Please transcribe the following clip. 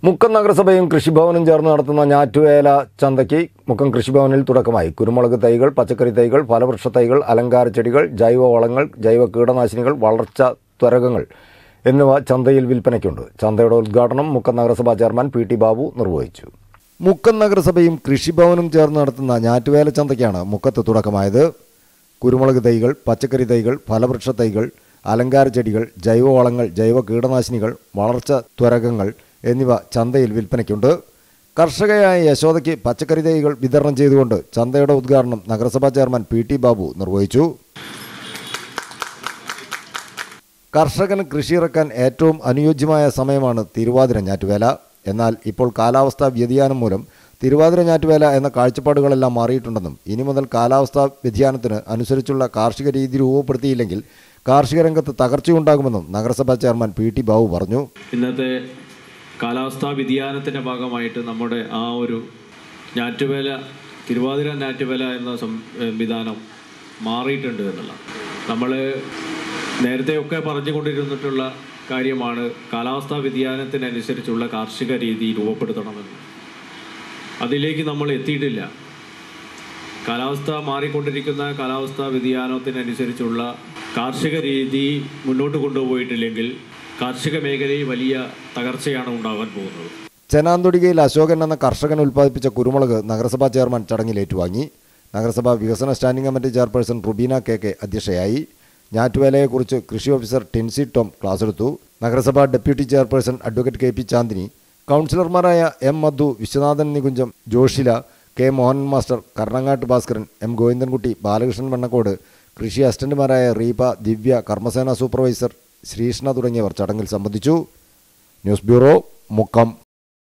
മുക്കം നഗരസഭയും കൃഷിഭവനും ചേർന്ന് നടത്തുന്ന ഞാറ്റുവേല ചന്തയ്ക്ക് മുക്കം കൃഷിഭവനിൽ തുടക്കമായി കുരുമുളക് തൈകൾ പച്ചക്കറി തൈകൾ ഫലവൃക്ഷ തൈകൾ അലങ്കാര ചെടികൾ ജൈവ വളങ്ങൾ ജൈവ കീടനാശിനികൾ വളർച്ച ത്വരകങ്ങൾ എന്നിവ ചന്തയിൽ വിൽപ്പനയ്ക്കുണ്ട് ചന്തയുടെ ഉദ്ഘാടനം മുക്കം നഗരസഭാ ചെയർമാൻ പി ടി ബാബു നിർവഹിച്ചു മുക്കം നഗരസഭയും കൃഷിഭവനും ചേർന്ന് നടത്തുന്ന ഞാറ്റുവേല ചന്തയ്ക്കാണ് മുക്കത്ത് തുടക്കമായത് കുരുമുളക് തൈകൾ പച്ചക്കറി തൈകൾ ഫലവൃക്ഷ തൈകൾ അലങ്കാര ചെടികൾ ജൈവവളങ്ങൾ ജൈവ കീടനാശിനികൾ വളർച്ച ത്വരകങ്ങൾ എന്നിവ ചന്തയിൽ വിൽപ്പനയ്ക്കുണ്ട് കർഷകയായ യശോദയ്ക്ക് പച്ചക്കറി തൈകൾ വിതരണം ചെയ്തുകൊണ്ട് ചന്തയുടെ ഉദ്ഘാടനം നഗരസഭാ ചെയർമാൻ പി ടി ബാബു നിർവഹിച്ചു കർഷകന് കൃഷിയിറക്കാൻ ഏറ്റവും അനുയോജ്യമായ സമയമാണ് തിരുവാതിര ഞാറ്റുവേല എന്നാൽ ഇപ്പോൾ കാലാവസ്ഥാ വ്യതിയാനം മൂലം തിരുവാതിര ഞാറ്റുവേല എന്ന കാഴ്ചപ്പാടുകളെല്ലാം മാറിയിട്ടുണ്ടെന്നും ഇനി മുതൽ കാലാവസ്ഥാ വ്യതിയാനത്തിന് അനുസരിച്ചുള്ള കാർഷിക രീതി രൂപപ്പെടുത്തിയില്ലെങ്കിൽ കാർഷിക രംഗത്ത് തകർച്ചയുണ്ടാകുമെന്നും നഗരസഭാ ചെയർമാൻ പി ടി ബാബു പറഞ്ഞു ഇന്നത്തെ കാലാവസ്ഥാ വ്യതിയാനത്തിൻ്റെ ഭാഗമായിട്ട് നമ്മുടെ ആ ഒരു ഞാറ്റുവേല തിരുവാതിര ഞാറ്റുവേല എന്ന സംവിധാനം മാറിയിട്ടുണ്ട് എന്നുള്ള നമ്മൾ നേരത്തെയൊക്കെ പറഞ്ഞുകൊണ്ടിരുന്നിട്ടുള്ള കാര്യമാണ് കാലാവസ്ഥാ വ്യതിയാനത്തിനനുസരിച്ചുള്ള കാർഷിക രീതി രൂപപ്പെടുത്തണമെന്ന് അതിലേക്ക് നമ്മൾ എത്തിയിട്ടില്ല കാലാവസ്ഥ മാറിക്കൊണ്ടിരിക്കുന്ന കാലാവസ്ഥാ വ്യതിയാനത്തിനനുസരിച്ചുള്ള കാർഷിക രീതി മുന്നോട്ട് കൊണ്ടുപോയിട്ടില്ലെങ്കിൽ കാർഷിക മേഖലയിൽ വലിയ തകർച്ചയാണ് ഉണ്ടാകാൻ പോകുന്നത് ചെനാന്തൊടികയിൽ അശോകൻ എന്ന കർഷകൻ ഉൽപ്പാദിപ്പിച്ച കുരുമുളക് നഗരസഭാ ചെയർമാൻ ചടങ്ങിൽ ഏറ്റുവാങ്ങി നഗരസഭാ വികസന standing committee chairperson Rubeena K K അധ്യക്ഷയായി ഞാറ്റുവേലയെക്കുറിച്ച് കൃഷി ഓഫീസർ ടിൻസി ടോം ക്ലാസ് എടുത്തു നഗരസഭാ deputy chairperson advocate K P Chandini കൗൺസിലർമാരായ M Madhu Viswanathan Nikuncham Joshila K Mohan master Karnangattu Bhaskaran M Govindankutty Balakrishnan Vennakkode കൃഷി അസിസ്റ്റന്റുമാരായ റീപ ദിവ്യ കർമ്മസേന സൂപ്പർവൈസർ ശ്രീഷ്ണ തുടങ്ങിയവർ ചടങ്ങിൽ സംബന്ധിച്ചു ന്യൂസ് ബ്യൂറോ മുക്കം